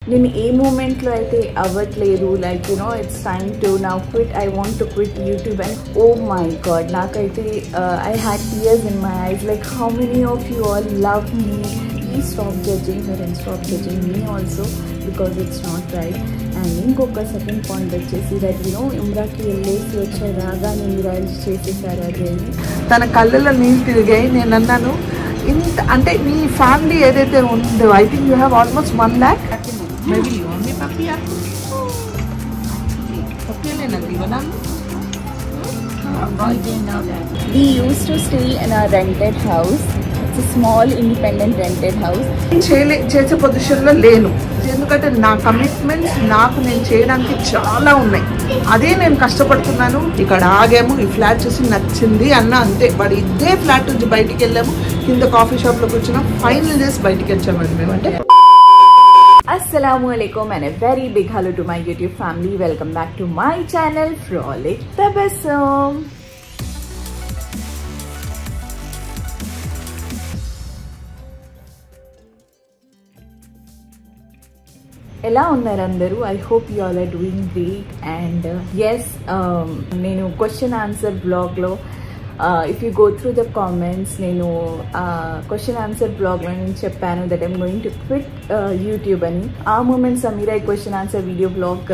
నేను ఏ మూమెంట్లో అయితే అవ్వట్లేదు like you know it's time to నా quit I want to quit YouTube and oh my god నాకైతే I had tears in my eyes like how many of you all love me please stop judging her and stop judging me also because it's not right and ఇంకొక second point వచ్చేసి that you know ఇమ్రాకి వెళ్ళేసి వచ్చే రాగానే మీరు చేసేసారు అది అని తన కళ్ళలో నీళ్ళు తిరిగాయి నేను అన్నాను ఇంత అంటే మీ ఫ్యామిలీ ఏదైతే ఉందో I think you have almost one lakh maybe only పప్పి పప్పి లేనండి We used to stay in a rented house. It's a small independent rented house. చేయలే చేసే పొజిషన్లో లేను ఎందుకంటే నా కమిట్మెంట్స్ నాకు నేను చేయడానికి చాలా ఉన్నాయి అదే నేను కష్టపడుతున్నాను ఇక్కడ ఆగాము ఈ ఫ్లాట్ చూసి నచ్చింది అన్న అంతే వాడు ఇదే ఫ్లాట్ నుంచి బయటికి వెళ్ళాము కింద కాఫీ షాప్లో కూర్చున్నాం ఫైనల్ చేసి బయటికి వచ్చామండి మేము అంటే Assalamu alaikum and a very big hello to my YouTube family. Welcome back to my channel Frolic Tabassum. ఎలా ఉన్నారు అందరూ I hope you all are doing great and yes నేను క్వశ్చన్ ఆన్సర్ బ్లాగ్లో if you go through the comments నేను question answer బ్లాగ్లో నేను చెప్పాను that I'm going to quit YouTube అని ఆ మూమెంట్ సమీరా ఈ question answer video blog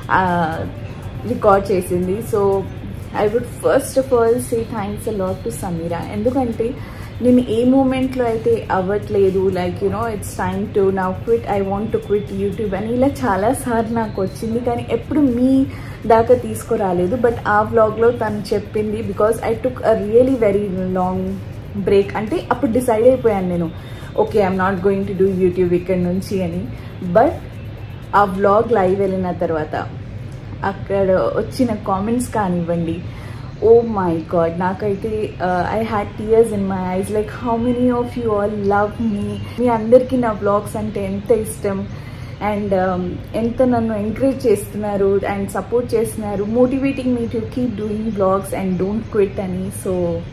record చేసింది so I would first of all say thanks a lot to Sameera ఎందుకంటే నేను ఏ మూమెంట్లో అయితే అవ్వట్లేదు like you know it's time to నా quit I want to quit YouTube అని ఇలా చాలాసార్లు నాకు వచ్చింది కానీ ఎప్పుడు మీ దాకా తీసుకురాలేదు బట్ ఆ వ్లాగ్లో తను చెప్పింది because I took a really very long break అంటే అప్పుడు డిసైడ్ అయిపోయాను నేను okay I'm not going to do YouTube ఇక్కడ నుంచి అని బట్ ఆ వ్లాగ్ లైవ్ వెళ్ళిన తర్వాత అక్కడ వచ్చిన కామెంట్స్ కానివ్వండి ఓ మై గాడ్ నాకైతే I had tears in my eyes like how many of you all love me మీ అందరికీ నా బ్లాగ్స్ అంటే ఎంత ఇష్టం అండ్ ఎంత నన్ను ఎంకరేజ్ చేస్తున్నారు అండ్ సపోర్ట్ చేస్తున్నారు motivating me to keep doing blogs and don't quit అని so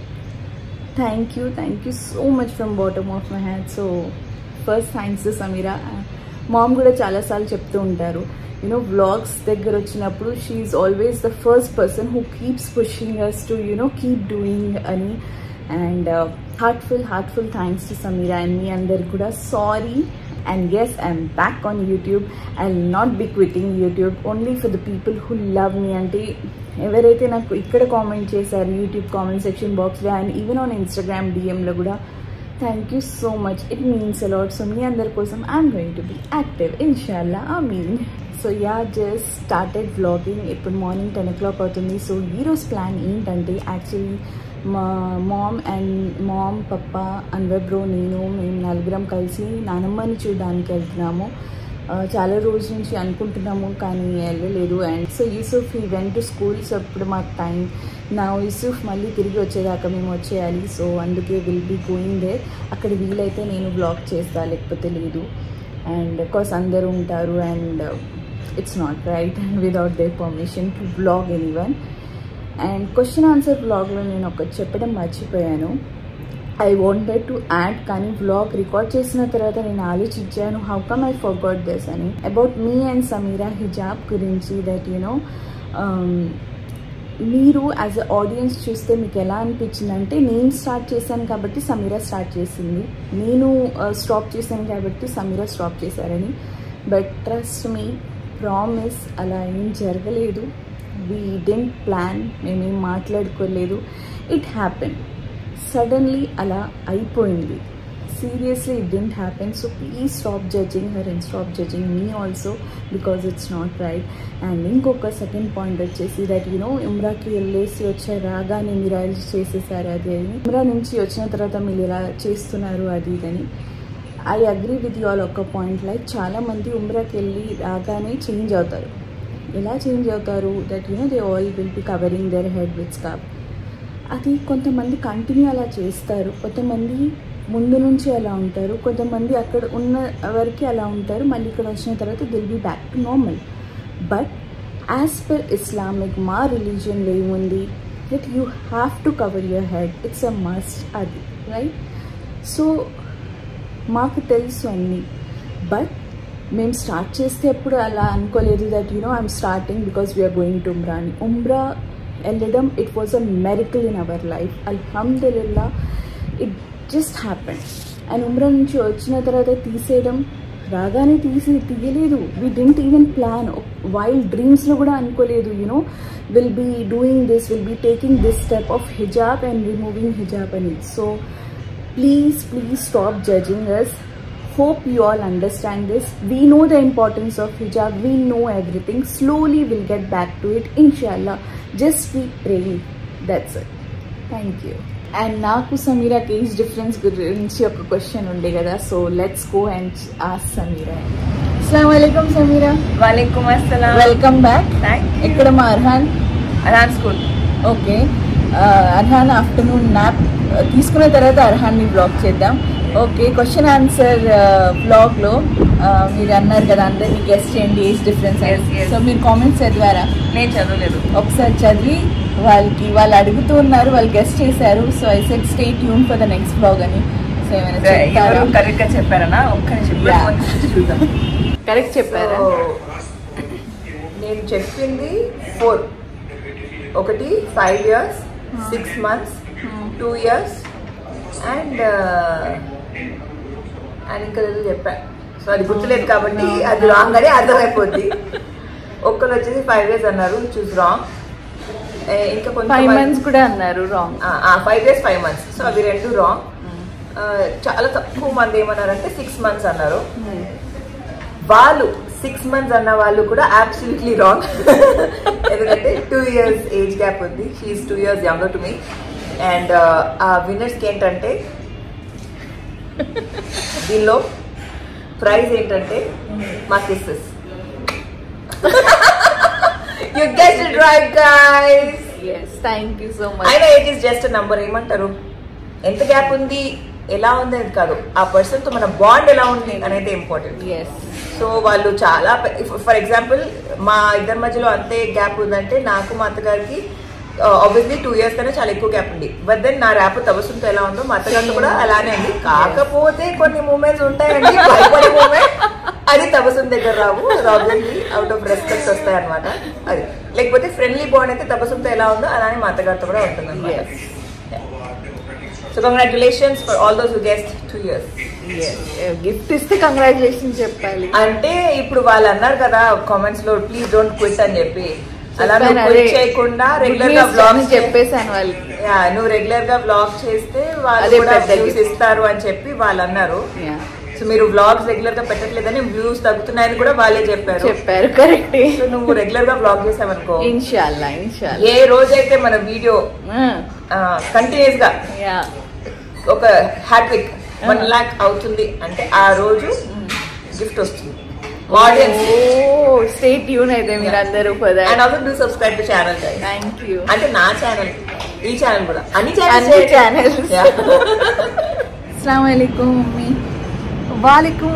thank you thank you so much from bottom of my heart so first thanks Sameera mom కూడా చాలాసార్లు చెప్తూ ఉంటారు యూనో వ్లాగ్స్ దగ్గర వచ్చినప్పుడు she's always the first person who keeps pushing us to you know keep doing అని and heartful heartful thanks to Sameera and మీ అందరికి కూడా sorry and yes I'm back on YouTube I will not be quitting YouTube only for the people who love me అంటే ఎవరైతే నాకు ఇక్కడ comment చేశారు YouTube comment section బాక్స్లో అండ్ ఈవెన్ ఆన్ ఇన్స్టాగ్రామ్ డిఎంలో కూడా thank you so much it means a lot so మీ అందరి కోసం I'm going to be active ఇన్షాల్లా I mean so yeah just started vlogging ఇప్పుడు మార్నింగ్ టెన్ ఓ క్లాక్ అవుతుంది so ఈరోజు ప్లాన్ ఏంటంటే యాక్చువల్లీ మా mom and mom papa Anwar bro నేను మేము నలుగురం కలిసి నానమ్మని చూడడానికి వెళ్తున్నాము చాలా రోజుల నుంచి అనుకుంటున్నాము కానీ వెళ్ళలేదు అండ్ సో యూసుఫ్ ఈ వెంట్ టు స్కూల్ సో ఇప్పుడు మాకు టైం నా యూసుఫ్ మళ్ళీ తిరిగి వచ్చేదాకా మేము వచ్చేయాలి సో అందుకే విల్ బీ గోయింగ్ దే అక్కడ వీలైతే నేను బ్లాగ్ చేస్తా లేకపోతే లేదు అండ్ కోర్స్ అందరూ ఉంటారు and it's not right and without they permission to blog any one and question answer బ్లాగ్లో నేను ఒకటి చెప్పడం మర్చిపోయాను ఐ వాంటెడ్ టు యాడ్ కానీ వ్లాగ్ రికార్డ్ చేసిన తర్వాత నేను ఆలోచించాను how come I forgot this అని అబౌట్ మీ అండ్ సమీరా హిజాబ్ గురించి దట్ యునో మీరు యాజ్ అ ఆడియన్స్ చూస్తే మీకు ఎలా అనిపించింది అంటే నేను స్టార్ట్ చేశాను కాబట్టి సమీరా స్టార్ట్ చేసింది నేను స్టాప్ చేశాను కాబట్టి సమీరా స్టాప్ చేశారని బట్ ట్రస్ట్ మీ ప్రామిస్ అలా ఏం జరగలేదు వీ డెంట్ ప్లాన్ మేమేం మాట్లాడుకోలేదు ఇట్ హ్యాపెన్ సడన్లీ అలా అయిపోయింది seriously it didn't happen so please stop judging her and stop judging me also because it's not right and ఇంకొక సెకండ్ పాయింట్ వచ్చేసి that you know ఇమ్రాకి వెళ్ళేసి వచ్చే రాగానే మీరు ఇలా చేసేసారు అది అని ఇమ్రా నుంచి వచ్చిన తర్వాత మీరు ఇలా చేస్తున్నారు అది ఇదని I agree with you all ఒక పాయింట్ లైక్ చాలామంది ఉమ్రాకి వెళ్ళి రాగానే చేంజ్ అవుతారు ఎలా చేంజ్ అవుతారు that you know they all will be covering their head with scarf అది కొంతమంది కంటిన్యూ అలా చేస్తారు కొంతమంది ముందు నుంచి అలా ఉంటారు కొంతమంది అక్కడ ఉన్న వరకు అలా ఉంటారు మళ్ళీ ఇక్కడ వచ్చిన తర్వాత they'll be back to normal but as per Islamic మా రిలీజియన్లో ఏముంది that you have to cover your head it's a must అది రైట్ సో మాకు తెలుసు అన్నీ బట్ మేము స్టార్ట్ చేస్తే ఎప్పుడు అలా అనుకోలేదు that you know I'm starting because we are going to ఉమ్రా అని ఉమ్రా వెళ్ళడం it was a miracle in our life అల్హమ్దుల్లా ఇట్ జస్ట్ హ్యాపెన్ అండ్ ఉమ్రా నుంచి వచ్చిన తర్వాత తీసేయడం రాగానే తీసి తీయలేదు we didn't even plan wild డ్రీమ్స్లో కూడా అనుకోలేదు you know will be doing this will be taking this step of హిజాబ్ అండ్ రిమూవింగ్ హిజాబ్ అని so please please stop judging us hope you all understand this we know the importance of hijab we know everything slowly we'll get back to it inshallah just keep praying that's it thank you and నాకు సమీరాకి age difference గురించి ఒక question ఉండే కదా so let's go and ఆస్ సమీరా అస్సలం వాలేకుమ్ సమీరా వాలేకుమ్ అస్సలాం వెల్కమ్ బ్యాక్ థ్యాంక్ యూ ఎక్కడ మా Arhaan Aran school okay Arhaan afternoon nap తీసుకున్న తర్వాత అర్హాన్ని బ్లాగ్ చేద్దాం ఓకే క్వశ్చన్ ఆన్సర్ బ్లాగ్లో మీరు అన్నారు కదా అందరినీ గెస్ట్ చేయండి age difference Yes, yes. So మీరు కామెంట్స్ చదివారా నేను చదవలేదు ఒకసారి చదివి వాళ్ళకి వాళ్ళు అడుగుతూ ఉన్నారు వాళ్ళు గెస్ట్ చేశారు so I said stay tuned for the next blog అని సో ఏమైనా చెప్తారా ఎవరు కరెక్ట్ గా చెప్పారనా ఒక్క నిమిషం Yeah. కొంచెం చూద్దాం కరెక్ట్ చెప్పారా So, నేను చెప్పింది ఫోర్ ఒకటి five years six months two years and and ఇంకా ఏదో చెప్పా సో అది గుర్తులేదు కాబట్టి అది రాంగ్ అని అర్థమైపోద్ది ఒక్కరు వచ్చేసి ఫైవ్ ఇయర్స్ అన్నారు చూస్ రాంగ్ ఇంకా ఫైవ్ కొంచెం మంత్స్ కూడా అన్నారు wrong five days five months so అవి రెండు రాంగ్ చాలా తక్కువ మంది ఏమన్నారంటే సిక్స్ మంత్స్ అన్నారు వాళ్ళు సిక్స్ మంత్స్ అన్న వాళ్ళు కూడా అబ్సల్యూట్లీ రాంగ్ ఎందుకంటే టూ ఇయర్స్ ఏజ్ గ్యాప్ ఉంది she's two years younger to me and ఆ విన్నర్స్కి ఏంటంటే దీనిలో ప్రైజ్ ఏంటంటే మా kisses you guessed it right guys yes thank you so much అయినా ఇట్ ఈస్ జస్ట్ నంబర్ ఏమంటారు ఎంత గ్యాప్ ఉంది ఎలా ఉంది అది కాదు ఆ పర్సన్ తో మన బాండ్ ఎలా ఉంది అనేది ఇంపార్టెంట్ ఎస్ సో వాళ్ళు చాలా ఫర్ ఎగ్జాంపుల్ మా ఇద్దరి మధ్యలో అంతే గ్యాప్ ఉందంటే నాకు మా అత్తగారికి ఆబ్వియస్లీ టూ ఇయర్స్ కన్నా చాలా ఎక్కువ గ్యాప్ ఉంది బట్ దెన్ నా ర్యాప్ తబసుంతో ఎలా ఉందో మా అత్తగారితో కూడా అలానే ఉంది కాకపోతే కొన్ని మూమెంట్స్ ఉంటాయండి భయపడే మూమెంట్ అది తబసున్ దగ్గర రావు ఆబ్వియస్లీ అవుట్ ఆఫ్ రెస్పెక్ట్ వస్తాయి అనమాట అది లేకపోతే ఫ్రెండ్లీ బాండ్ అయితే తబసుంతో ఎలా ఉందో అలానే మా అత్తగారితో కూడా ఉంటుంది అనమాట so congratulations for all those who guessed two years gift ఇస్తే కంగ్రాచులేషన్ చెప్పాలి అంటే ఇప్పుడు వాళ్ళు అన్నారు కదా కామెంట్స్ లో ప్లీజ్ డోంట్ క్విట్ అని చెప్పి అలా చెప్పాను, నువ్వు అదే. quit చేయకుండా Good రెగ్యులర్ గా news బ్లాగ్ అని చెప్పేశాను వాళ్ళకి యా నువ్వు రెగ్యులర్ గా బ్లాగ్ చేస్తే వాళ్ళు అదే కూడా పెద్ద వ్యూస్ gift. ఇస్తారు అని చెప్పి వాళ్ళు అన్నారు Yeah. సో మీరు బ్లాగ్స్ రెగ్యులర్ గా పెట్టట్లేదని వ్యూస్ తగ్గుతున్నాయని కూడా వాళ్ళే చెప్పారు చెప్పారు కరెక్టే సో నువ్వు రెగ్యులర్ గా బ్లాగ్ చేసావనుకో ఇన్షాల్లా ఇన్షాల్లా ఏ రోజైతే మన వీడియో కంటిన్యూస్ గా యా ఒక హ్యాట్రిక్ వన్ లాక్ అవుతుంది అంటే ఆ రోజు గిఫ్ట్ వస్తుంది ఆడియన్స్ ఓ స్టే ట్యూన్ అయితే మీరు అందరూ and for also do subscribe to channel thank you అంటే నా ఛానల్ ఈ ఛానల్ కూడా అన్ని అన్ని ఛానల్స్ ఛానల్స్ అస్సలం వాలేకుమ్ మమ్మీ వాలేకుం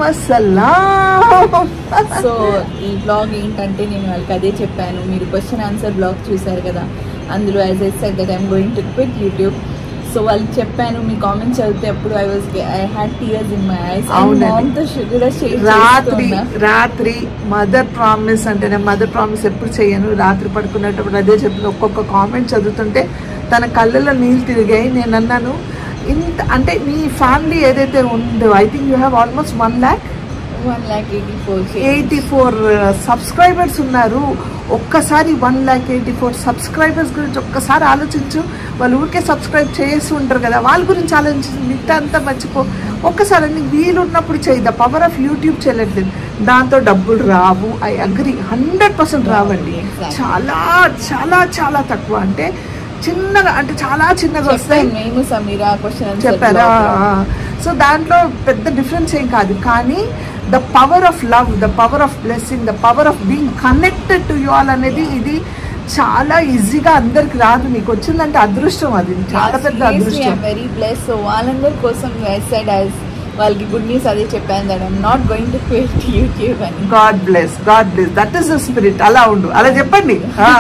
అస్సలాం సో ఈ బ్లాగ్ ఏంటంటే నేను వాళ్ళకి అదే చెప్పాను మీరు క్వశ్చన్ ఆన్సర్ బ్లాగ్ చూశారు కదా అందులో as I said that I'm going to quit YouTube so వాళ్ళకి చెప్పాను మీ కామెంట్స్ చదివితే అప్పుడు I was I had tears in my eyes అవునండి. మామ్తో కూడా షేర్ రాత్రి రాత్రి మదర్ ప్రామిస్ అంటే నేను మదర్ ప్రామిస్ ఎప్పుడు చేయను రాత్రి పడుకునేటప్పుడు అదే చెప్పింది ఒక్కొక్క కామెంట్ చదువుతుంటే తన కళ్ళలో నీళ్ళు తిరిగాయి నేను అన్నాను ఇంత అంటే మీ ఫ్యామిలీ ఏదైతే ఉందో I think you have almost one lakh one lakh eighty four eighty four subscribers ఉన్నారు ఒక్కసారి one lakh eighty four subscribers గురించి ఒక్కసారి ఆలోచించు వాళ్ళు ఊరికే సబ్స్క్రైబ్ చేస్తూ ఉంటారు కదా వాళ్ళ గురించి ఆలోచించు మిగతా అంతా మర్చిపో ఒక్కసారి నీకు వీలు ఉన్నప్పుడు చేయి ద పవర్ ఆఫ్ యూట్యూబ్ చేయలేదు దాంతో డబ్బులు రావు ఐ అగ్రి హండ్రెడ్ పర్సెంట్ రావండి Exactly. చాలా చాలా చాలా తక్కువ అంటే చిన్నగా అంటే చాలా చిన్నగా వస్తాయి చెప్పాను మేము సమీరా క్వశ్చన్ చెప్పారా సో దాంట్లో పెద్ద డిఫరెన్స్ ఏం కాదు కానీ the power of love the power of blessing the power of being connected to you all అనేది ఇది చాలా ఈజీగా అందరికి రాదు మీకు వచ్చిందంటే అదృష్టం అది చాలా పెద్ద అదృష్టం వెరీ బ్లెస్ సో వాళ్ళందరి కోసం సెడ్ యాజ్ వాళ్ళకి గుడ్ న్యూస్ అదే చెప్పాను that I'm not going to quit YouTube అని God bless God bless that is the spirit అలా ఉండు అలా చెప్పండి ఆ.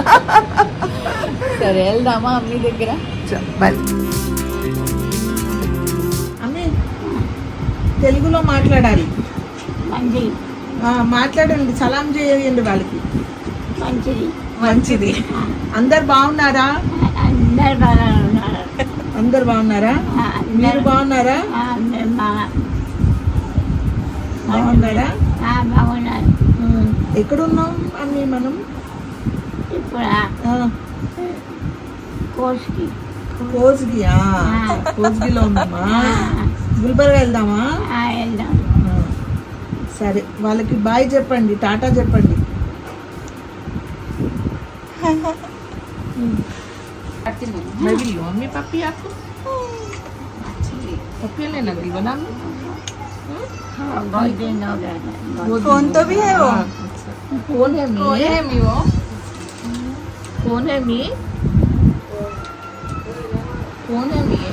సరే వెళ్దామా అమ్మి దగ్గర చ- బై తెలుగులో మాట్లాడాలి ఆ, మాట్లాడండి సలాం చేయండి వాళ్ళకి మంచిది మంచిది అందరు బాగున్నారా అందరు బాగా ఉన్నారు అందరు బాగున్నారా ఆ, మీరు అందరు బాగున్నారా ఆ, అందరు బాగా బాగున్నారా ఆ, బాగున్నారు ఉమ్. ఎక్కడున్నాం అమ్మి మనం ఇప్పుడు ఆ, కోర్స్కి కోస్గి ఆ, కోస్గిలో ఉన్నామా గుల్బర్గా వెళ్దామా వెళ్దాం ఆ, సరే వాళ్ళకి బాయ్ చెప్పండి టాటా చెప్పండి मैं भी लूँ मम्मी पप्पी आपको पप्पी लेना गई बना बहुत दिन हो गया है कौन तो भी है वो कौन है मी कौन है मी वो कौन है मी कौन है मी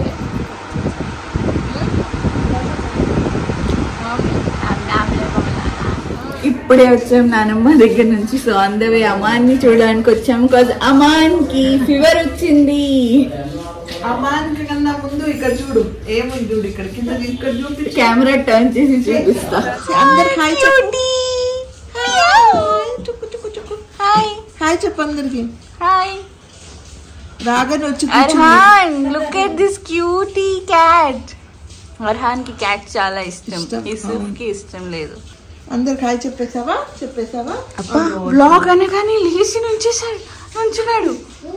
अब नाम लेको बताना ఇప్పుడే వచ్చాం నానమ్మ దగ్గర నుంచి సో అందవే అమాన్ని చూడడానికి వచ్చాం బికాజ్ అమాన్ కి ఫీవర్ వచ్చింది అమ్మాన్ కన్నా ముందు ఇక్కడ చూడు ఏముంది చూడు ఇక్కడ కింద ఇక్కడ చూపించు కెమెరా టర్న్ చేసి చూపిస్తా అందరు హాయ్ చెప్పు చుక్కు చుక్కు చుక్కు హాయ్ హాయ్ చెప్పు అందరికి హాయ్ రాగానే వచ్చి కూర్చుంది Arhan look at this cutie cat Arhan కి క్యాట్ చాలా ఇష్టం ఇష్టం, యూసుఫ్ కి ఇష్టం లేదు అందరికి హాయ్ చెప్పేసావా చెప్పేసావా బ్లాగ్ అనగానే లేచి నుంచేసాడు నుంచున్నాడు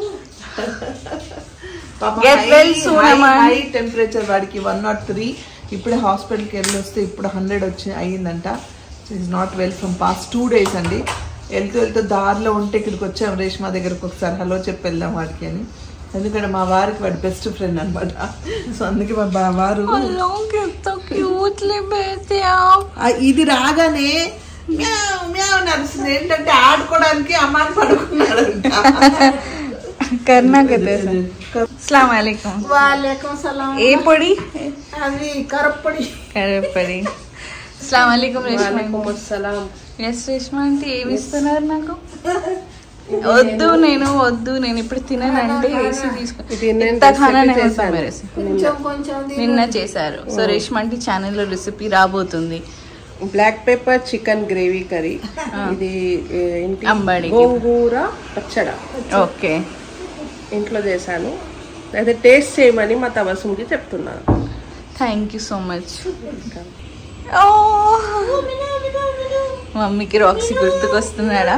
Get well soon, Aman. High temperature వాడికి వన్ నాట్ త్రీ ఇప్పుడే హాస్పిటల్కి వెళ్ళి వస్తే ఇప్పుడు హండ్రెడ్ వచ్చి అయ్యిందంట is not well from past two days అండి వెళ్తూ వెళ్తూ దారిలో ఉంటే ఇక్కడికి వచ్చాం రేష్మా దగ్గరకు ఒకసారి హలో చెప్పి వెళ్దాం వాడికి అని ఎందుకంటే మా వారికి వాడి బెస్ట్ ఫ్రెండ్ అనమాట సో అందుకే మా బా- వారు लोग तो क्यूटली बैठे ఆ, ఇది రాగానే మ్యావ్ మ్యావ్ అని అరుస్తుంది ఏంటంటే ఆడుకోవడానికి అమ్మాని పడుకున్నాడంట करना कहते हैं अस्सलाम वालेकुम వాలేకం సలాం ఏ పొడి అది కరప్పడి కరపడి అస్సలాం వాలేకుం రేష్మా ఎస్ రేష్మా అంటే ఏమి ఇస్తున్నారు నాకు వద్దు నేను వద్దు నేను ఇప్పుడు తిననంటే వేసి తీసుకో ఇంత ఖానా నేను వస్తా మేరే సే. కొంచెం కొంచెం నిన్న చేశారు సో రేష్మా అంటే ఛానల్లో రెసిపీ రాబోతుంది black pepper chicken gravy curry ఇది ఏ, ఏంటి అంబడికి. గోంగూర పచ్చడ ఓకే ఇంట్లో చేశాను అయితే టేస్ట్ చేయమని మా తబస్సుకి చెప్తున్నాను థ్యాంక్ యూ సో మచ్ మమ్మీకి రాక్సీ గుర్తుకొస్తున్నాడా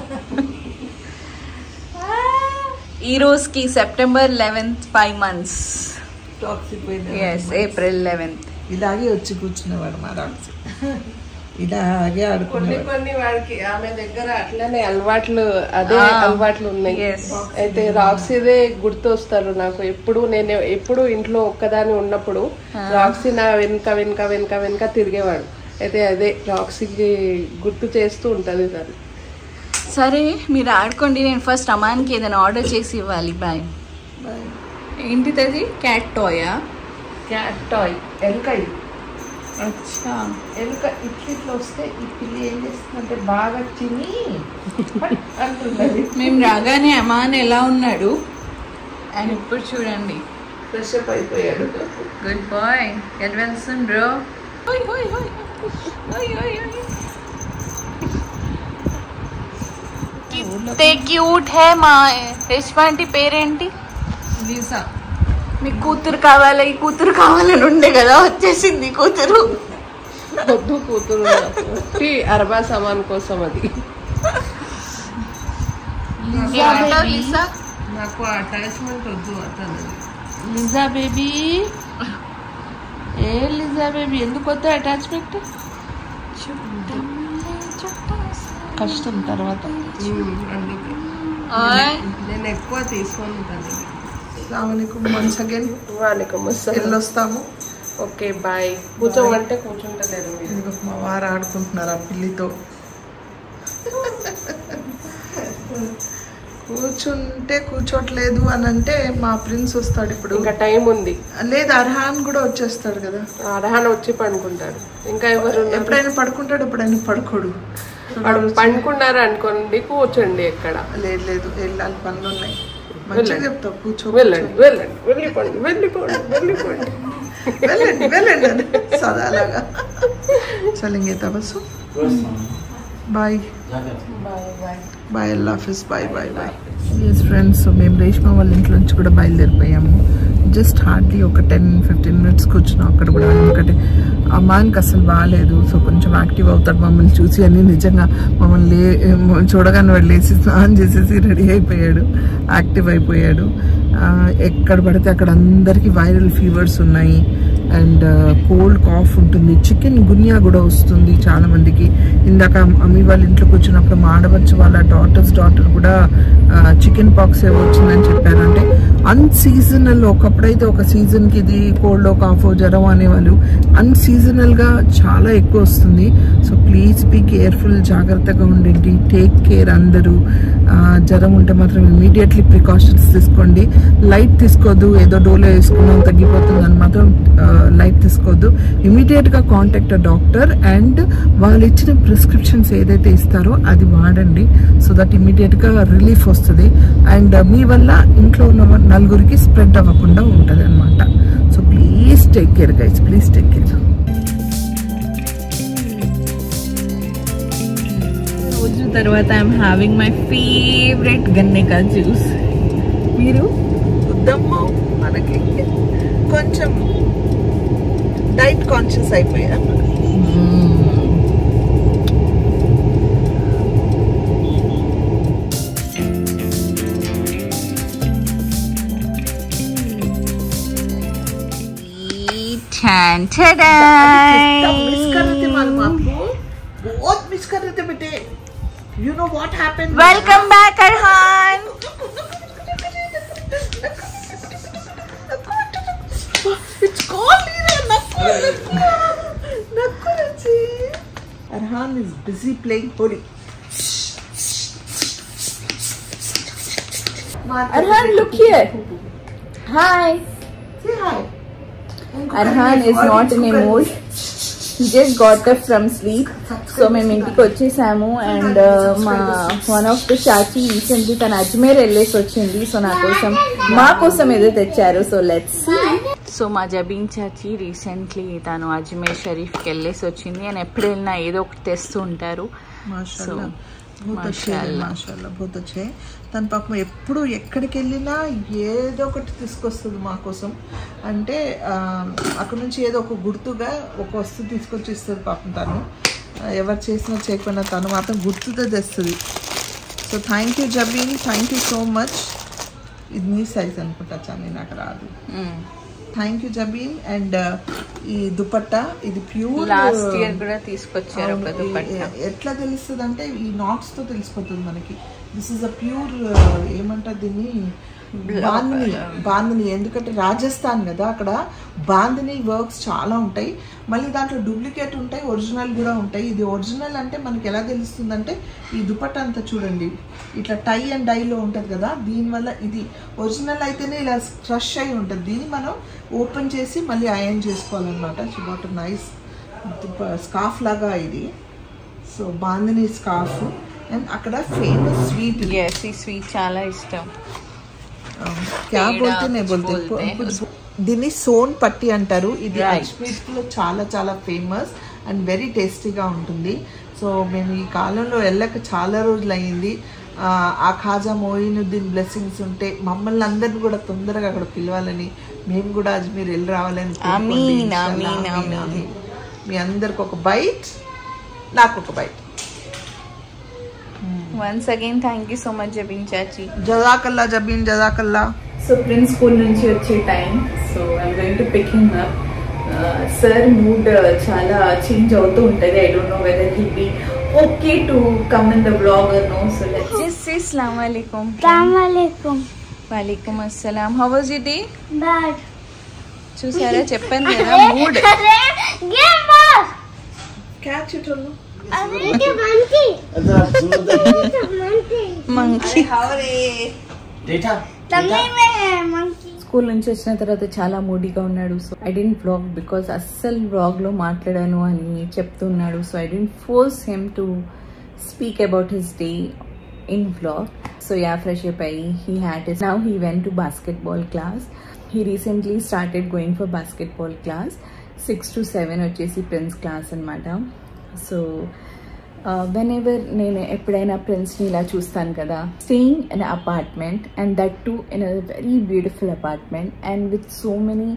ఈ రోజుకి September eleventh five months yes April eleventh ఇలాగే వచ్చి కూర్చునేవాడు మా రాక్షి ఇలాగే కొన్ని ఆడుకునేవాడు కొన్ని వాడికి ఆమె దగ్గర అట్లనే అలవాట్లు అదే Ah. అలవాట్లు ఉన్నాయి Yes. అయితే రాక్సీదే గుర్తు వస్తారు నాకు ఎప్పుడు నేను ఎప్పుడు ఇంట్లో ఒక్కదాని ఉన్నప్పుడు రాక్సీ నా వెనుక వెనుక వెనుక వెనుక తిరిగేవాడు అయితే అదే రాక్సీకి గుర్తు చేస్తూ ఉంటది తను సరే మీరు ఆడుకోండి నేను ఫస్ట్ అమాన్కి ఏదైనా ఆర్డర్ చేసి ఇవ్వాలి బాయ్ ఏంటిది అది క్యాట్ టాయా క్యాట్ టాయ్ ఎలుక ఇది అచ్చా ఎలుక ఇట్లా ఇట్లా వస్తే ఈ పిల్లి ఏం చేస్తుందంటే బాగా తిని అంటున్నది మేము రాగానే అమాన్ ఎలా ఉన్నాడు అండ్ ఇప్పుడు చూడండి ఫ్రెష్ అప్ అయిపోయాడు good boy get well soon bro హోయ్ హోయ్ హోయ్ హోయ్ హోయ్ హోయ్ కిత్తే క్యూట్ హే మా రేష్మా ఆంటీ పేరేంటి లీసా మీకు కూతురు కావాలి ఈ కూతురు కావాలని ఉండే కదా వచ్చేసింది కూతురు పొద్దు కూతురు నాకు. అరబా సామాన్ కోసం అది ఏమంటావు లిసా నాకు అటాచ్మెంట్ వద్దు అతను లిజా బేబీ ఏ లిజా బేబీ ఎందుకు వద్ద అటాచ్మెంట్ కష్టం తర్వాత అందుకే ఓయ్ నేను ఎక్కువ తీసుకొని తను అస్సలాముఅలైకుం వన్స్ అగైన్ వాళ్ళకం వెళ్ళొస్తాము ఓకే బాయ్ కూర్చోమంటే కూర్చుంటలేరు మీరు ఇదిగో మా వారు ఆడుకుంటున్నారు ఆ పిల్లితో కూర్చుంటే కూర్చోట్లేదు అని అంటే మా ప్రిన్స్ వస్తాడు ఇప్పుడు ఇంకా టైం ఉంది లేదు అర్హాన్ కూడా వచ్చేస్తాడు కదా అర్హన వచ్చి పండుకుంటాడు ఇంకా ఎవరు ఉన్నారు? ఎప్పుడైనా పడుకుంటాడు ఎప్పుడైనా పడుకోడు వాడు పండుకున్నారు అనుకోండి కూర్చోండి ఎక్కడ లేదు లేదు వెళ్ళాలి పనులు ఉన్నాయి మంచిగా వెళ్ళండి. చెప్తావు కూర్చో వెళ్ళండి వెళ్ళండి వెళ్ళిపోండి వెళ్ళిపోండి వెళ్ళిపోండి వెళ్ళండి వెళ్ళండి అని సదాలాగా చలింగే తపస్సు బాయ్ బాయ్ అల్లా హాఫిజ్ bye bye bye yes friends so మేము రేష్మా వాళ్ళ ఇంట్లో నుంచి కూడా బయలుదేరిపోయాము జస్ట్ హార్డ్లీ ఒక టెన్ ఫిఫ్టీన్ మినిట్స్ కూర్చున్నాం అక్కడ కూడా ఎందుకంటే అమ్మాయికి అసలు బాగాలేదు సో కొంచెం యాక్టివ్ అవుతాడు మమ్మల్ని చూసి అని నిజంగా మమ్మల్ని లే చూడగానే వాడు లేచి స్నానం చేసేసి రెడీ అయిపోయాడు యాక్టివ్ అయిపోయాడు ఆ, ఎక్కడ పడితే అక్కడ అందరికీ వైరల్ ఫీవర్స్ ఉన్నాయి అండ్ కోల్డ్ కాఫ్ ఉంటుంది చికెన్ గున్యా కూడా వస్తుంది చాలా మందికి ఇందాక అమ్మి వాళ్ళ ఇంట్లో కూర్చున్నప్పుడు మా ఆడవచ్చు వాళ్ళ డాటర్స్ డాటర్ కూడా చికెన్ పాక్స్ ఏవో వచ్చిందని చెప్పారు అంటే అన్సీజనల్ ఒకప్పుడైతే ఒక సీజన్కి ఇది కోల్డ్ కాఫ్ జ్వరం అనేవాళ్ళు అన్సీజనల్ గా చాలా ఎక్కువ వస్తుంది సో ప్లీజ్ బీ కేర్ఫుల్ జాగ్రత్తగా ఉండండి టేక్ కేర్ అందరూ ఆ, జ్వరం ఉంటే మాత్రం ఇమీడియట్లీ ప్రికాషన్స్ తీసుకోండి లైట్ తీసుకోవద్దు ఏదో డోలో వేసుకున్నాం తగ్గిపోతుంది అని మాత్రం లైట్ తీసుకోవద్దు ఇమీడియట్ గా కాంటాక్ట్ డాక్టర్ అండ్ వాళ్ళు ఇచ్చిన ప్రిస్క్రిప్షన్స్ ఏదైతే ఇస్తారో అది వాడండి సో దట్ ఇమీడియట్ గా రిలీఫ్ వస్తుంది అండ్ మీ వల్ల ఇంట్లో ఉన్న నలుగురికి స్ప్రెడ్ అవ్వకుండా ఉంటుంది అనమాట so please take care guys please take care రోజు తర్వాత ఐఎమ్ హ్యావింగ్ మై ఫేవరెట్ గన్నేకా జ్యూస్ మీరు వద్దమ్మా మనకి కొంచెం డైట్ కాన్షియస్ అయిపోయా छान मिस कर रहे थे मालूम आपको बहुत मिस कर रहे थे बेटे you know what happened welcome back Arhan It's called here. Nakurachi. Arhan is busy playing Holi. Arhan, look here. Hi. Say hi. Arhan is not in a mood. He just got up from sleep. So మేము ఇంటికి వచ్చేసాము and మా one of the చాచి recently తన అజ్మేర్ వెళ్ళేసి వచ్చింది so నా కోసం మా కోసం ఏదో తెచ్చారు సో లెట్స్ సో మా జబీన్ చాచి రీసెంట్లీ తను అజ్మేర్ షరీఫ్కి వెళ్ళేసి వచ్చింది అని ఎప్పుడు వెళ్ళినా ఏదో ఒకటి తెస్తూ ఉంటారు మాషాల్లా So, बहुत अच्छे हैं మాషాల్లా. మాషాల్లా बहुत अच्छे हैं. తన పాపం ఎప్పుడు ఎక్కడికి వెళ్ళినా ఏదో ఒకటి తీసుకొస్తుంది మా కోసం అంటే ఆ, అక్కడ నుంచి ఏదో ఒక గుర్తుగా ఒక వస్తువు తీసుకొచ్చి ఇస్తుంది పాపం తను ఆ, ఎవరు చేసినా చేయకపోయినా తను మాత్రం గుర్తుతో తెస్తుంది so thank you Jabeen thank you so much ఇది మీ సైజ్ అనుకుంటా చాలా నాకు రాదు థ్యాంక్ యూ జబీన్ అండ్ ఈ దుపట్టా ఇది ప్యూర్ లాస్ట్ ఇయర్ కూడా తీసుకొచ్చారు ఒక అవును, దుపట్టా ఎ- ఎట్లా తెలుస్తుంది అంటే ఈ నాట్స్ తో తెలిసిపోతుంది మనకి దిస్ ఇస్ అ ప్యూర్ ఏమంటారు దీన్ని బాందిని బాందిని ఎందుకంటే రాజస్థాన్ కదా అక్కడ బాందిని వర్క్స్ చాలా ఉంటాయి మళ్ళీ దాంట్లో డూప్లికేట్ ఉంటాయి ఒరిజినల్ కూడా ఉంటాయి ఇది ఒరిజినల్ అంటే మనకి ఎలా తెలుస్తుంది అంటే ఈ దుపట్టా అంతా చూడండి ఇట్లా టై అండ్ డైలో ఉంటుంది కదా దీనివల్ల ఇది ఒరిజినల్ అయితేనే ఇలా క్రష్ అయి ఉంటుంది దీన్ని మనం ఓపెన్ చేసి మళ్ళీ అయన్ చేసుకోవాలన్నమాట వాట్ నైస్ స్కార్ఫ్ లాగా ఇది సో బాందిని స్కార్ఫ్ అండ్ అక్కడ ఫేమస్ స్వీట్ ఎస్ ఈ స్వీట్ చాలా ఇష్టం క్యా పేడ బోల్తే నే బోల్తే బోల్తే. కుछ- దీన్ని సోన్ పట్టి అంటారు ఇది Right. అజ్మీర్ లో చాలా చాలా ఫేమస్ అండ్ వెరీ టేస్టీగా ఉంటుంది సో మేము ఈ కాలంలో వెళ్ళక చాలా రోజులు అయింది ఆ, ఆ ఖాజా మోయినుద్దీన్ బ్లెస్సింగ్స్ ఉంటే మమ్మల్ని అందరిని కూడా తొందరగా అక్కడ పిలవాలని మేము కూడా అజ్మీర్ వెళ్ళి రావాలని కోరుకోండి. ఆమీన్, ఇన్షాల్లా, ఆమీన్, ఆమీన్, ఆమీన్. ఆమీన్. మీ అందరికి ఒక బైట్ నాకు ఒక bite once again thank you so much Jabeen చాచి జజాకల్లా జబీన్ జజాకల్లా సో ప్రిన్స్ స్కూల్ నుంచి వచ్చే time so I'm going to picking up sir mood చాలా చేంజ్ అవుతూ ఉంటుంది I don't know whether he be okay to come in the blog or no so let's just say అస్సలాం వాలేకుం Assalamualaikum. వాలేకుం అస్సలాం how was you day Bad. చూసారా చెప్పాను కదా mood Game boss. Catch it America monkey. monkey. Monkey Tummy में है monkey. School నుంచి వచ్చిన తర్వాత చాలా మూడీగా ఉన్నాడు so I didn't vlog because అస్సలు వ్లాగ్ లో మాట్లాడాను అని చెప్తున్నాడు so I didn't force him to speak about his day in vlog so yeah fresh up అయ్యి he had is now he went to basketball class he recently started going for basketball class six to seven వచ్చేసి Prince class అనమాట so whenever నేను ఎప్పుడైనా ఫ్రెండ్స్ని ఇలా చూస్తాను కదా staying in apartment and that to in a very beautiful apartment and with so many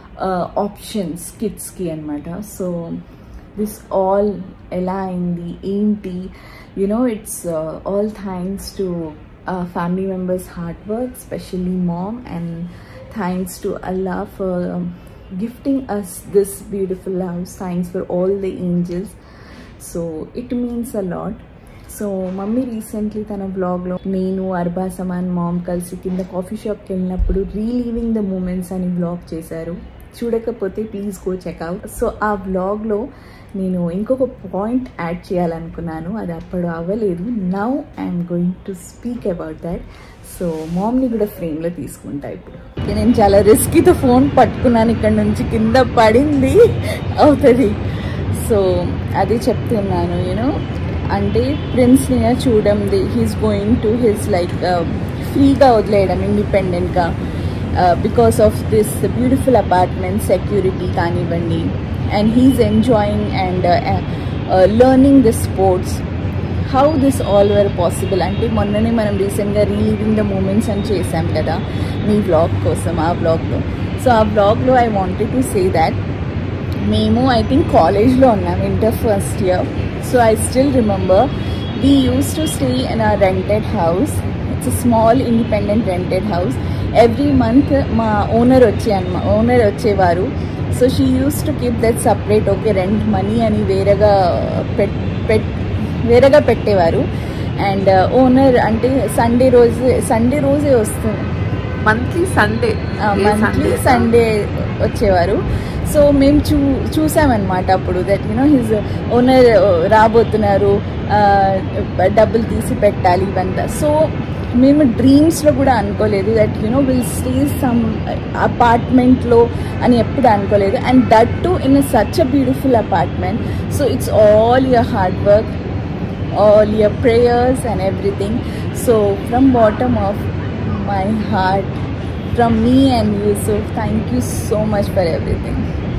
options కిడ్స్కి అనమాట సో దిస్ ఆల్ ఎలా అయింది ఏంటి you know it's all thanks to family members hard work specially mom and thanks to అల్లా for gifting us this beautiful house. Thanks for all the angels. So it means a lot so mummy recently తన వ్లాగ్లో నేను Arba Samman ma'am కలిసి కింద coffee షాప్కి వెళ్ళినప్పుడు reliving the moments అని vlog చేశారు చూడకపోతే ప్లీజ్ గో చెక్అవుట్ సో ఆ వ్లాగ్లో నేను ఇంకొక పాయింట్ యాడ్ చేయాలనుకున్నాను అది అప్పుడు అవ్వలేదు now I'm going to speak about that so మామ్ని కూడా ఫ్రేమ్లో తీసుకుంటా ఇప్పుడు నేను చాలా రిస్కీతో ఫోన్ పట్టుకున్నాను ఇక్కడ నుంచి కింద పడింది అవుతుంది సో అది చెప్తున్నాను యూనో అంటే ప్రిన్స్ని చూడండి he's going to his like ఫ్రీగా వదిలేయడం ఇండిపెండెంట్గా because of this beautiful apartment security కానివ్వండి and he's enjoying and learning the sports how this all were possible అంటే మొన్ననే మనం రీసెంట్గా రీలీవింగ్ ద మూమెంట్స్ అని చేసాం కదా మీ బ్లాగ్ కోసం ఆ బ్లాగ్లో సో ఆ బ్లాగ్లో I wanted to say that మేము ఐ థింక్ కాలేజ్లో ఉన్నాం inter first year so I still remember we use to stay in a rented house it's small independent rented house every month మా owner వచ్చే అన్నమా owner వచ్చేవారు so she use to keep that separate okay rent money అని వేరేగా పెట్ పెట్ వేరేగా పెట్టేవారు అండ్ ఓనర్ అంటే సండే రోజు సండే రోజే వస్తుంది మంత్లీ సండే మంత్లీ సండే వచ్చేవారు సో మేము చూ చూసామన్నమాట అప్పుడు దట్ యునో హిజ్ ఓనర్ రాబోతున్నారు డబ్బులు తీసి పెట్టాలి ఇవంతా సో మేము డ్రీమ్స్లో కూడా అనుకోలేదు that you know will stay some అపార్ట్మెంట్లో అని ఎప్పుడు అనుకోలేదు and that to in such a beautiful apartment so it's all your hard work all your prayers and everything. So, from bottom of my heart, from me and Yusuf, thank you so much for everything.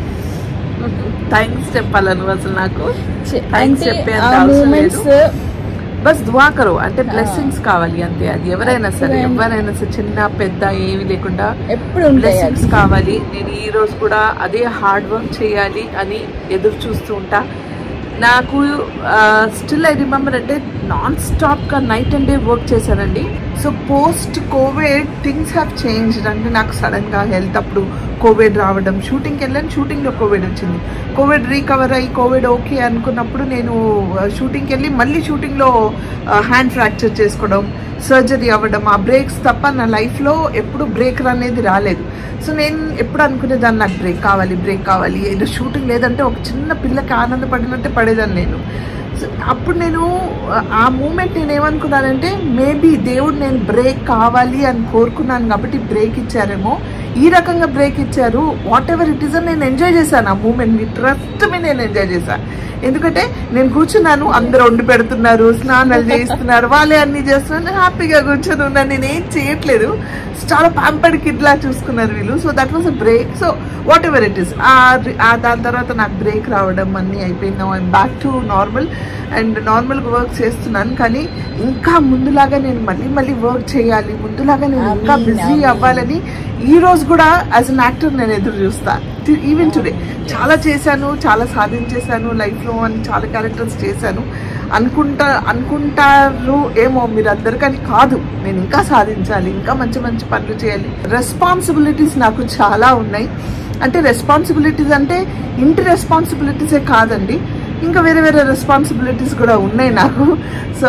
Thanks చెప్పాలి నువ్వు అసలు నాకు చె- thanks అంటే చెప్పేంత ఆ అవసరం moments లేదు బస్ దువా కరో అంటే బ్లెస్సింగ్స్ కావాలి అంతే అది ఎవరైనా సరే Excellent. ఎవరైనా సరే చిన్న పెద్ద ఏమి లేకుండా ఎప్పుడు ఉంటాయి బ్లెస్సింగ్స్ అది. కావాలి నేను ఈ రోజు కూడా అదే హార్డ్ వర్క్ చేయాలి అని ఎదురు చూస్తూ ఉంటా నాకు స్టిల్ ఐ రిమెంబర్ అంటే నాన్ స్టాప్గా నైట్ అండ్ డే వర్క్ చేశానండి so post covid things have changed అంటే నాకు సడన్గా హెల్త్ అప్పుడు కోవిడ్ రావడం షూటింగ్కి వెళ్ళాను షూటింగ్లో కోవిడ్ వచ్చింది కోవిడ్ రీకవర్ అయ్యి కోవిడ్ ఓకే అనుకున్నప్పుడు నేను షూటింగ్కి వెళ్ళి మళ్ళీ షూటింగ్లో హ్యాండ్ ఫ్రాక్చర్ చేసుకోవడం సర్జరీ అవ్వడం ఆ బ్రేక్స్ తప్ప నా లైఫ్లో ఎప్పుడు బ్రేక్ అనేది రాలేదు సో నేను ఎప్పుడు అనుకునేదాన్ని నాకు బ్రేక్ కావాలి బ్రేక్ కావాలి ఏదో షూటింగ్ లేదంటే ఒక చిన్న పిల్లకి ఆనందపడినట్టే పడేదాన్ని నేను సో అప్పుడు నేను ఆ మూమెంట్ నేను ఏమనుకున్నానంటే మేబీ దేవుడు నేను బ్రేక్ కావాలి అని కోరుకున్నాను కాబట్టి బ్రేక్ ఇచ్చారేమో ఈ రకంగా బ్రేక్ ఇచ్చారు వాట్ ఎవర్ ఇట్ ఈస్ అని నేను ఎంజాయ్ చేశాను ఆ మూమెంట్ మీ ట్రస్ట్ మీ నేను ఎంజాయ్ చేశాను ఎందుకంటే నేను కూర్చున్నాను అందరూ వండి పెడుతున్నారు స్నానాలు చేయిస్తున్నారు వాళ్ళే అన్ని చేస్తున్నారు నేను హ్యాపీగా కూర్చొని ఉన్నాను నేను ఏం చేయట్లేదు చాలా ప్యాంపర్డ్ కిడ్ లా చూసుకున్నారు వీళ్ళు so that was a break so whatever it is దాని తర్వాత నాకు బ్రేక్ రావడం అన్నీ అయిపోయింది I'm back to normal and నార్మల్గా వర్క్ చేస్తున్నాను కానీ ఇంకా ముందులాగా నేను మళ్ళీ మళ్ళీ వర్క్ చేయాలి ముందులాగా నేను ఇంకా Ameen, బిజీ ameen. అవ్వాలని ఈ రోజు కూడా యాజ్ అన్ యాక్టర్ నేను ఎదురు చూస్తా ఈవెన్ టుడే చాలా చేశాను చాలా సాధించేశాను లైఫ్లో అని చాలా క్యారెక్టర్స్ చేశాను అనుకుంటా అనుకుంటారు ఏమో మీరు అందరు కానీ కాదు నేను ఇంకా సాధించాలి ఇంకా మంచి మంచి పనులు చేయాలి రెస్పాన్సిబిలిటీస్ నాకు చాలా ఉన్నాయి అంటే రెస్పాన్సిబిలిటీస్ అంటే ఇంటి రెస్పాన్సిబిలిటీసే కాదండి ఇంకా వేరే వేరే రెస్పాన్సిబిలిటీస్ కూడా ఉన్నాయి నాకు సో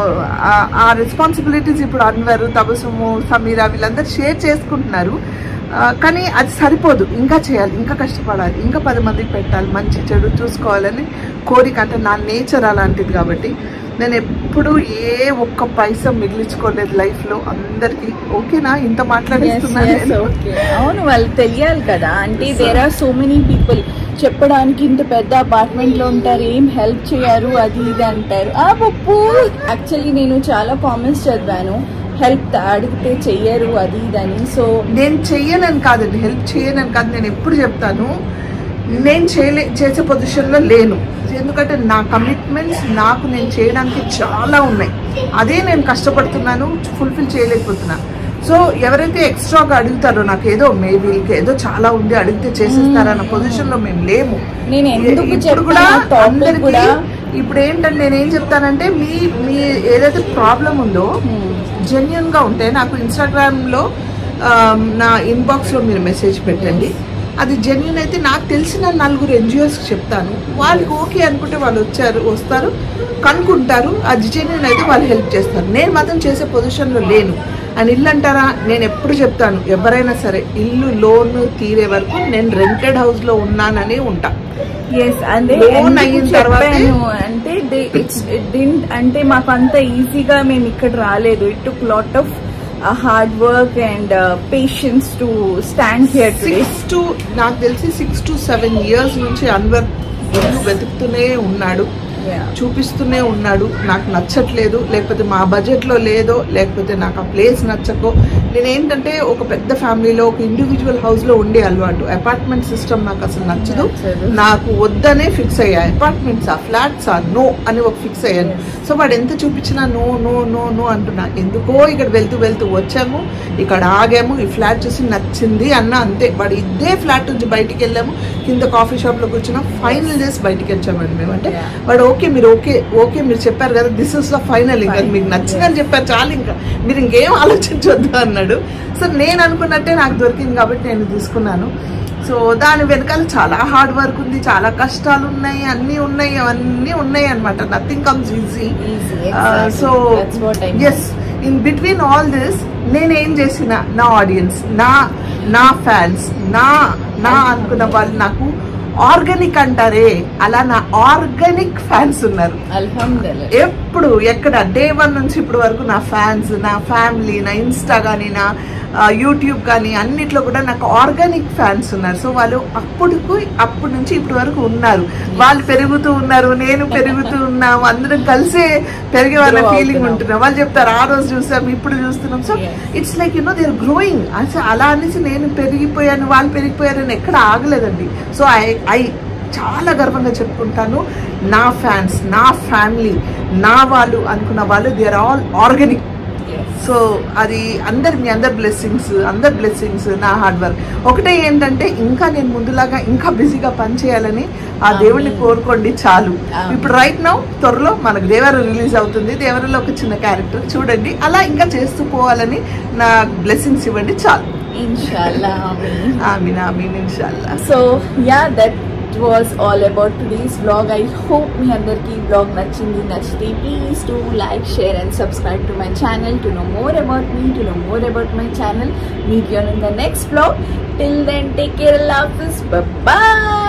ఆ- ఆ రెస్పాన్సిబిలిటీస్ ఇప్పుడు అన్వర్ తబసుము సమీరా వీళ్ళందరూ షేర్ చేసుకుంటున్నారు ఆ, కానీ అది సరిపోదు ఇంకా చేయాలి ఇంకా కష్టపడాలి ఇంకా పది మందికి పెట్టాలి మంచి చెడు చూసుకోవాలని కోరిక అంటే నా నేచర్ అలాంటిది కాబట్టి నేను ఎప్పుడు ఏ ఒక్క పైసా మిగిలించుకోలేదు లైఫ్లో అందరికీ ఓకేనా ఇంత Yes, మాట్లాడిస్తున్నాను yes, నేను. okay. అవును వాళ్ళు తెలియాలి కదా అంటే there are so many people చెప్పడానికి ఇంత పెద్ద అపార్ట్మెంట్ లో ఉంటారు ఏం హెల్ప్ చేయరు అది ఇది అంటారు ఆ పప్పు యాక్చువల్లీ నేను చాలా కామెంట్స్ చదివాను హెల్ప్ అడిగితే చెయ్యరు అది ఇది అని సో నేను చెయ్యనని కాదండి హెల్ప్ చేయనని కాదు నేను ఎప్పుడు చెప్తాను నేను చేయలే చేసే పొజిషన్లో లేను ఎందుకంటే నా కమిట్మెంట్స్ నాకు నేను చేయడానికి చాలా ఉన్నాయి అదే నేను కష్టపడుతున్నాను ఫుల్ఫిల్ చేయలేకపోతున్నా సో ఎవరైతే ఎక్స్ట్రాగా అడుగుతారో నాకు ఏదో మే వీళ్ళకి ఏదో చాలా ఉంది అడిగితే చేసేస్తారన్న పొజిషన్లో మేము లేము నేను ఎందుకు ఇప్పుడు కూడా చెప్పాను topic అందరికీ కూడా ఇప్పుడు ఏంటంటే నేను ఏం చెప్తానంటే మీ మీ ఏదైతే ప్రాబ్లం ఉందో జెన్యున్ గా ఉంటే నాకు ఇన్స్టాగ్రామ్ లో ఆ, నా ఇన్బాక్స్ లో మీరు మెసేజ్ పెట్టండి అది జెన్యున్ అయితే నాకు తెలిసిన నలుగురు ఎన్జిఓస్ చెప్తాను వాళ్ళకి ఓకే అనుకుంటే వాళ్ళు వచ్చారు వస్తారు కనుక్కుంటారు అది జెన్యున్ అయితే వాళ్ళు హెల్ప్ చేస్తారు నేను మాత్రం చేసే పొజిషన్లో లేను అని ఇల్లు అంటారా నేను ఎప్పుడు చెప్తాను ఎవరైనా సరే ఇల్లు లోన్ తీరే వరకు నేను రెంటెడ్ హౌస్ లో ఉన్నానని ఉంటా ఎస్ అంటే Loan ఎందుకు అయిన తర్వాతే- చెప్పాను అంటే ఇట్స్ డింట్ అంటే మాకు అంత ఈజీగా మేము ఇక్కడ రాలేదు it took lot of hard work and patience to stand here today six to నాకు తెలిసి సిక్స్ టు సెవెన్ ఇయర్స్ నుంచి అన్వర్ ఇల్లు వెతుకుతూనే ఉన్నాడు చూపిస్తూనే ఉన్నాడు నాకు నచ్చట్లేదు లేకపోతే మా బడ్జెట్లో లేదో లేకపోతే నాకు ఆ ప్లేస్ నచ్చకో నేనేంటంటే ఒక పెద్ద ఫ్యామిలీలో ఒక ఇండివిజువల్ హౌస్లో ఉండే అలవాటు అపార్ట్మెంట్ సిస్టమ్ నాకు అసలు నచ్చదు నచ్చదు. నాకు వద్దనే ఫిక్స్ అయ్యా అపార్ట్మెంట్స్ ఆ ఫ్లాట్స్ ఆ నో అని ఒక ఫిక్స్ అయ్యాను సో వాడు ఎంత చూపించినా నో నో నో నో అంటున్నా ఎందుకో ఇక్కడ వెళ్తూ వెళ్తూ వచ్చాము ఇక్కడ ఆగాము ఈ ఫ్లాట్ చూసి నచ్చింది అన్న అంతే వాడు ఇదే ఫ్లాట్ నుంచి బయటికి వెళ్ళాము కింద కాఫీ షాప్ లో కూర్చున్నాం ఫైనల్ చేసి బయటికి వచ్చామండి మేము అంటే వాడు ఓకే మీరు ఓకే ఓకే మీరు చెప్పారు కదా దిస్ ఇస్ ద ఫైనల్ ఇంకా మీకు నచ్చిందని చెప్పారు చాలు ఇంకా మీరు ఇంకేం ఆలోచించొద్దు అన్నాడు సో నేను అనుకున్నట్టే నాకు దొరికింది కాబట్టి నేను తీసుకున్నాను సో దాని వెనకాల చాలా హార్డ్ వర్క్ ఉంది చాలా కష్టాలు ఉన్నాయి అన్నీ ఉన్నాయి అవన్నీ ఉన్నాయి అనమాట nothing comes easy Easy, exactly. సో That's what I mean. Yes in between all this నేనేం చేసిన నా ఆడియన్స్ నా నా ఫ్యాన్స్ నా నా అనుకున్న వాళ్ళు నాకు ఆర్గానిక్ అంటారే అలా నా ఆర్గానిక్ ఫ్యాన్స్ ఉన్నారు అల్హమ్దుల్లా ఎప్పుడు ఎక్కడ డే వన్ నుంచి ఇప్పుడు వరకు నా ఫ్యాన్స్ నా ఫ్యామిలీ నా ఇన్స్టా కానీ నా ఆ, యూట్యూబ్ కానీ అన్నిట్లో కూడా నాకు ఆర్గానిక్ ఫ్యాన్స్ ఉన్నారు సో వాళ్ళు అప్పుడుకు అప్పటి నుంచి ఇప్పటి వరకు ఉన్నారు వాళ్ళు పెరుగుతూ ఉన్నారు నేను పెరుగుతూ ఉన్నాము అందరం కలిసే పెరిగే వాళ్ళ Grow ఫీలింగ్ అవుతున్నాం. ఉంటున్నాం వాళ్ళు చెప్తారు ఆ రోజు చూసాం ఇప్పుడు చూస్తున్నాం so Yes. It's like you know they are growing అసలు అలా అనేసి నేను పెరిగిపోయాను వాళ్ళు పెరిగిపోయారని ఎక్కడ ఆగలేదండి సో ఐ ఐ చాలా గర్వంగా చెప్పుకుంటాను నా ఫ్యాన్స్ నా ఫ్యామిలీ నా వాళ్ళు అనుకున్న వాళ్ళు they are all organic so అది అందరి మీ అందరి బ్లెస్సింగ్స్ అందరి బ్లెస్సింగ్స్ నా హార్డ్ వర్క్ ఒకటే ఏంటంటే ఇంకా నేను ముందులాగా ఇంకా బిజీగా పనిచేయాలని ఆ దేవుడిని కోరుకోండి చాలు Amen. ఇప్పుడు రైట్ నౌ త్వరలో మనకు దేవర రిలీజ్ అవుతుంది దేవరలో ఒక చిన్న క్యారెక్టర్ చూడండి అలా ఇంకా చేస్తూ పోవాలని నా బ్లెస్సింగ్స్ ఇవ్వండి చాలు ఇన్షాల్లా ఆమీన్ ఆమీన్ ఆమీన్ ఇన్షాల్లా so yeah that was all about today's blog I hope మీ అందరికీ ఈ బ్లాగ్ నచ్చింది నచ్చితే please to like share and subscribe to my channel to know more about మీ to know more about my channel meet you in the next blog till then take care love this bye